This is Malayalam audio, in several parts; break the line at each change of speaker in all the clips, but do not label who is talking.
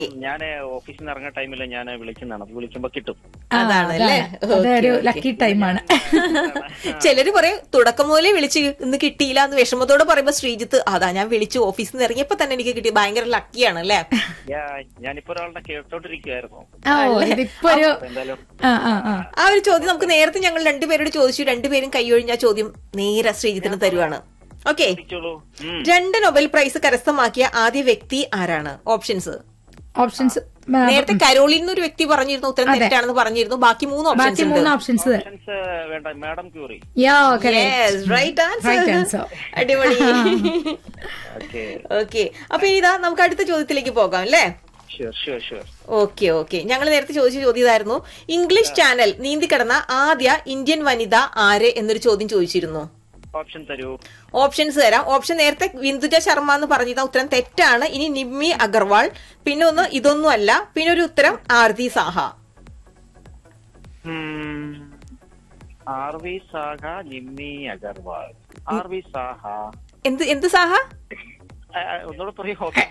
ഞാൻ ഓഫീസിൽ നിന്ന് ഇറങ്ങുന്ന ടൈമിൽ ഞാൻ വിളിക്കുന്നതാണ് അപ്പൊ വിളിക്കുമ്പോ കിട്ടും
ആ,
അതാണ് അല്ലേ?
അതാണ്. അതൊരു
ഓക്കേ,
ലക്കി ടൈമാണ്
ചിലര് പറയും തുടക്കം മുതലേ വിളിച്ച് ഇന്ന് കിട്ടിയില്ല എന്ന് വിഷമത്തോടെ പറയുമ്പോ ശ്രീജിത്ത് അതാ ഞാൻ വിളിച്ചു ഓഫീസിൽ നിന്ന് ഇറങ്ങിയപ്പോ തന്നെ എനിക്ക് കിട്ടി ഭയങ്കര ലക്കിയാണ് അല്ലേ
ഞാ- ഞാനിപ്പോ ഒരാളുടെ കേട്ടോണ്ടിരിക്കുവായിരുന്നു
ഓ ഇതിപ്പോ ഒരു
അപ്പൊ എന്തായാലും
ആ ആ ആ
ആ ഒരു ചോദ്യം നമുക്ക് നേരത്തെ ഞങ്ങൾ രണ്ടുപേരോട് ചോദിച്ചു രണ്ടുപേരും കൈയൊഴിഞ്ഞ ചോദ്യം നേരെ ശ്രീജിത്തിന് തരുവാണ് ഓക്കെ
വിളിച്ചോളൂ ഉം.
രണ്ട് നൊബൽ പ്രൈസ് കരസ്ഥമാക്കിയ ആദ്യ വ്യക്തി ആരാണ് ഓപ്ഷൻസ്
ഓപ്ഷൻസ്
നേരത്തെ കരോളിൽ നിന്ന് ഒരു വ്യക്തി പറഞ്ഞിരുന്നു ഉത്തരം തെറ്റാണെന്ന് പറഞ്ഞിരുന്നു ബാക്കി മൂന്ന്
ബാക്കി
ഓപ്ഷൻസ്
മൂന്ന്
ഉണ്ട്
ഓപ്ഷൻസ്
ഓപ്ഷൻസ് വേണ്ട മാഡം ക്യൂറി
യോ
Yes, right
Right
answer.
answer.
അടിപൊളി
ഓക്കെ
ഓക്കെ അപ്പൊ ഇതാ നമുക്ക് അടുത്ത ചോദ്യത്തിലേക്ക് പോകാം അല്ലേ
sure sure sure
okay okay ഞങ്ങൾ നേരത്തെ ചോദിച്ച ചോദ്യം ഇതായിരുന്നു ഇംഗ്ലീഷ് ചാനൽ നീന്തിക്കിടന്ന ആദ്യ ഇന്ത്യൻ വനിത ആര് എന്നൊരു ചോദ്യം ചോദിച്ചിരുന്നു
ഓപ്ഷൻ തരൂ
ഓപ്ഷൻസ് തരാം ഓപ്ഷൻ നേരത്തെ ബിന്ദുജ ശർമ്മ എന്ന് പറഞ്ഞത് ഉത്തരം തെറ്റാണ് ഇനി നിമ്മി അഗർവാൾ പിന്നെ ഒന്ന് ഇതൊന്നും അല്ല പിന്നെ ഒരു ഉത്തരം Aarti Saha
R V Saha Nimmi Agarwal R V Saha
എന്ത് എന്ത് സാഹ
ആ, ആ, ഒന്നുകൂടെ പറയൂ ഓപ്ഷൻ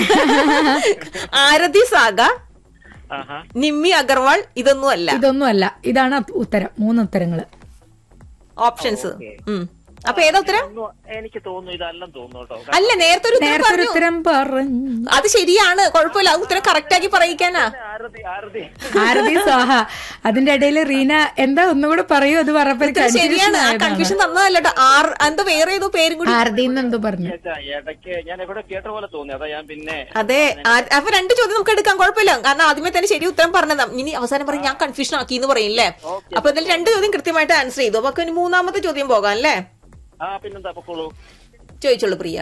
ആരതി സാഗ
ആഹാ
നിമ്മി അഗർവാൾ ഇതൊന്നും അല്ല
ഇതൊന്നും അല്ല ഇതാണ് ഉത്തരം മൂന്ന് ഉത്തരങ്ങള്
ഓപ്ഷൻസ്
ഓക്കേ.
ഉം അപ്പൊ ഏതാ ഉത്തരം
ഒന്നും എനിക്ക് തോന്നുന്നു ഇതല്ലെന്ന് തോന്നുന്നു കേട്ടോ
അല്ല നേരത്തെ ഒരു ഉത്തരം
നേരത്തെ ഒരു
പറഞ്ഞു
ഉത്തരം പറഞ്ഞു
അത് ശരിയാണ് കുഴപ്പമില്ല അത് ഉത്തരം കറക്റ്റ് ആക്കി പറയിക്കാനാ
ആരതി ആരതി
ആരതി സ്വാഹ അതിന്റെ ഇടയിൽ റീന എന്താ ഒന്നുകൂടെ പറയൂ അത് പറഞ്ഞപ്പോ
ഉത്തരം ശരിയാണ് ആ കൺഫ്യൂഷൻ തന്നതല്ല കേട്ടോ ആർ എന്താ വേറെ ഏതോ പേരും കൂടി
ആരതി എന്തോ പറഞ്ഞു
ചേച്ചാ, ഇടയ്ക്ക് ഞാൻ എവിടെ കേട്ട പോലെ തോന്നി അതാ ഞാൻ പിന്നെ
അതെ ആ- അപ്പൊ രണ്ട് ചോദ്യം നമുക്ക് എടുക്കാം കുഴപ്പമില്ല കാരണം ആദ്യമേ തന്നെ ശരി ഉത്തരം പറഞ്ഞതാ ഇനി അവസാനം പറയും ഞാൻ കൺഫ്യൂഷൻ ആക്കി എന്ന് പറയില്ലേ അപ്പൊ എന്തായാലും രണ്ട് ചോദ്യം കൃത്യമായിട്ട് ആൻസർ ചെയ്തു അപ്പൊ ഇനി മൂന്നാമത്തെ ചോദ്യം പോകാം അല്ലേ
ആ പിന്നെന്താ പൊക്കോളൂ
ചോദിച്ചോളൂ പ്രിയ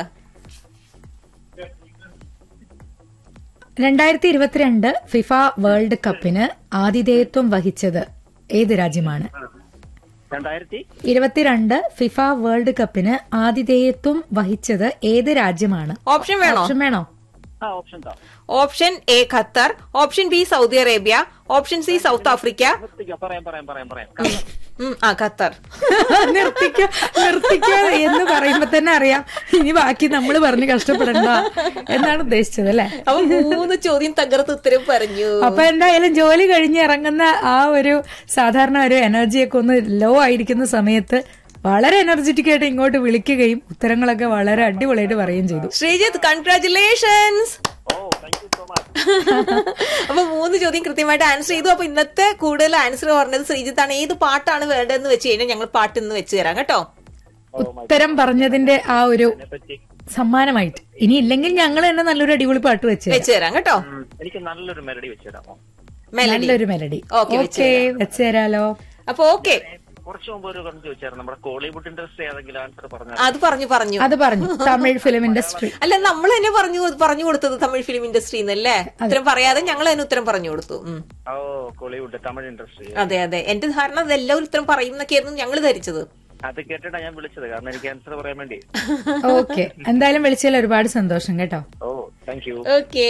രണ്ടായിരത്തി ഇരുപത്തിരണ്ട് ഫിഫ വേൾഡ് കപ്പിന് ആതിഥേയത്വം വഹിച്ചത് ഏത് രാജ്യമാണ്
രണ്ടായിരത്തി
ഇരുപത്തിരണ്ട് ഫിഫ വേൾഡ് കപ്പിന് ആതിഥേയത്വം വഹിച്ചത് ഏത് രാജ്യമാണ്
ഓപ്ഷൻ വേണോ
ഓപ്ഷൻ വേണോ
ആ ഓപ്ഷൻ താ
option A Qatar option B Saudi Arabia option C South Africa
നിർത്തിക്കോ പറയാം പറയാം പറയാം പറയാം
ഉം, ആ ഖത്തർ
നിർത്തിക്ക നിർത്തിക്ക എന്ന് പറയുമ്പോ തന്നെ അറിയാം ഇനി ബാക്കി നമ്മൾ പറഞ്ഞ് കഷ്ടപ്പെടണ്ട എന്നാണ് ഉദ്ദേശിച്ചത് അല്ലെ
അപ്പൊ മൂന്ന് ചോദ്യം തകർത്ത് ഉത്തരം പറഞ്ഞു
അപ്പൊ എന്തായാലും ജോലി കഴിഞ്ഞ് ഇറങ്ങുന്ന ആ ഒരു സാധാരണ ഒരു എനർജിയൊക്കെ ഒന്ന് ലോ ആയിരിക്കുന്ന സമയത്ത് വളരെ എനർജറ്റിക് ആയിട്ട് ഇങ്ങോട്ട് വിളിക്കുകയും ഉത്തരങ്ങളൊക്കെ വളരെ അടിപൊളിയായിട്ട് പറയുകയും ചെയ്തു
ശ്രീജിത്ത് കൺഗ്രാറ്റുലേഷൻസ്
ഓ താങ്ക് യു സോ മച്ച്
അപ്പൊ മൂന്ന് ചോദ്യം കൃത്യമായിട്ട് ആൻസർ ചെയ്തു അപ്പൊ ഇന്നത്തെ കൂടുതൽ ആൻസർ പറഞ്ഞത് ശ്രീജിത്താണ് ഏത് പാട്ടാണ് വേണ്ടതെന്ന് വെച്ച് കഴിഞ്ഞാൽ ഞങ്ങൾ പാട്ട് ഇന്ന് വെച്ച് തരാം കേട്ടോ
ഓ മൈ
ഉത്തരം പറഞ്ഞതിന്റെ ആ ഒരു
പറ്റി
സമ്മാനമായിട്ട് ഇനി ഇല്ലെങ്കിൽ ഞങ്ങൾ തന്നെ നല്ലൊരു അടിപൊളി പാട്ട് വെച്ച് തരാം.
വെച്ച് തരാം കേട്ടോ
ഉം, എനിക്ക് നല്ലൊരു മെലഡി വെച്ചിടാമോ
മെലഡി
നല്ലൊരു മെലഡി
ഓക്കേ, വെച്ച്
ഓക്കെ വെച്ച് തരാലോ
അപ്പൊ ഓക്കെ
കുറച്ച് മുമ്പ് ഒരു കണ്ടു ചോദിച്ചായിരുന്നു നമ്മുടെ കോളിവുഡ് ഇൻഡസ്ട്രി ഏതെങ്കിലും ആൻസർ പറഞ്ഞാൽ
അത് പറഞ്ഞു പറഞ്ഞു
അത് പറഞ്ഞു തമിഴ് ഫിലിം ഇൻഡസ്ട്രി
അല്ല നമ്മൾ തന്നെ പറഞ്ഞു പറഞ്ഞു കൊടുത്തത് തമിഴ് ഫിലിം ഇൻഡസ്ട്രി എന്നല്ലേ ഉത്തരം പറയാതെ ഞങ്ങൾ തന്നെ ഉത്തരം പറഞ്ഞു കൊടുത്തു ഉം.
ഓ കോളിവുഡ് തമിഴ് ഇൻഡസ്ട്രി
അതെ അതെ എന്റെ ധാരണ അതെല്ലാം ഉത്തരം പറയും എന്നൊക്കെയായിരുന്നു ഞങ്ങൾ ധരിച്ചത്
അത് കേട്ടിട്ടാ ഞാൻ വിളിച്ചത് കാരണം എനിക്ക് ആൻസർ പറയാൻ വേണ്ടി
ഓക്കെ എന്തായാലും വിളിച്ചതിൽ ഒരുപാട് സന്തോഷം കേട്ടോ
ഓ താങ്ക് യു
ഓക്കെ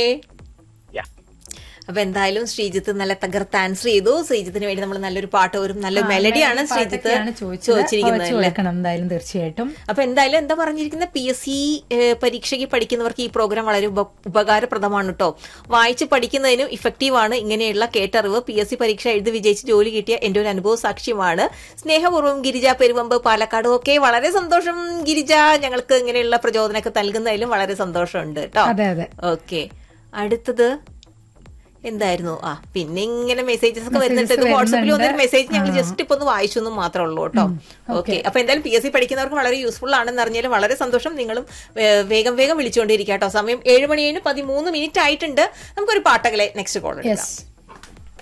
യാ
അപ്പൊ എന്തായാലും ശ്രീജിത്ത് നല്ല തകർത്ത് ആൻസർ ചെയ്തു ശ്രീജിത്തിന് വേണ്ടി നമ്മൾ നല്ലൊരു പാട്ട് ഒരു നല്ല മെലഡിയാണ് ശ്രീജിത്ത്
പാട്ടൊക്കെയാണ് ചോദിച്ചത്.
ചോദിച്ചിരിക്കുന്നത്
വെച്ച്
അല്ലേ
കൊടുക്കണം എന്തായാലും തീർച്ചയായിട്ടും
അപ്പൊ എന്തായാലും എന്താ പറഞ്ഞിരിക്കുന്ന പി എസ് സി പരീക്ഷയ്ക്ക് പഠിക്കുന്നവർക്ക് ഈ പ്രോഗ്രാം വളരെ ഉപ- ഉപകാരപ്രദമാണ് കേട്ടോ വായിച്ച് പഠിക്കുന്നതിനും ഇഫക്റ്റീവ് ആണ് ഇങ്ങനെയുള്ള കേട്ടറിവ് പി എസ് സി പരീക്ഷ എഴുതി വിജയിച്ച് ജോലി കിട്ടിയ എന്റെ ഒരു അനുഭവ സാക്ഷ്യമാണ് സ്നേഹപൂർവ്വം ഗിരിജ പെരുവമ്പ് പാലക്കാട് ഒക്കെ വളരെ സന്തോഷം ഗിരിജ ഞങ്ങൾക്ക് ഇങ്ങനെയുള്ള പ്രചോദനമൊക്കെ നൽകുന്നതിലും വളരെ സന്തോഷമുണ്ട് കേട്ടോ
അതെ അതെ
ഓക്കെ അടുത്തത് എന്തായിരുന്നു ആ പിന്നെ ഇങ്ങനെ മെസ്സേജസ് ഒക്കെ വരുന്നുണ്ട് ഇത്
Messages
വാട്സപ്പിൽ വന്നൊരു
വരുന്നുണ്ട്.
മെസ്സേജ് ഞങ്ങൾ ജസ്റ്റ് ഇപ്പൊ ഒന്ന് വായിച്ചു എന്നും മാത്രമേ ഉള്ളൂ കേട്ടോ ഓക്കെ അപ്പൊ എന്തായാലും പി എസ് സി പഠിക്കുന്നവർക്ക് വളരെ യൂസ്ഫുൾ ആണെന്ന് അറിഞ്ഞാലും വളരെ സന്തോഷം നിങ്ങളും ഏ, വേഗം വേഗം വിളിച്ചുകൊണ്ടിരിക്കുക കേട്ടോ സമയം ഏഴ് മണി കഴിഞ്ഞ് പതിമൂന്ന് മിനിറ്റ് ആയിട്ടുണ്ട് നമുക്കൊരു പാട്ടകലെ നെക്സ്റ്റ് കോൾ എടുക്കാം
യെസ്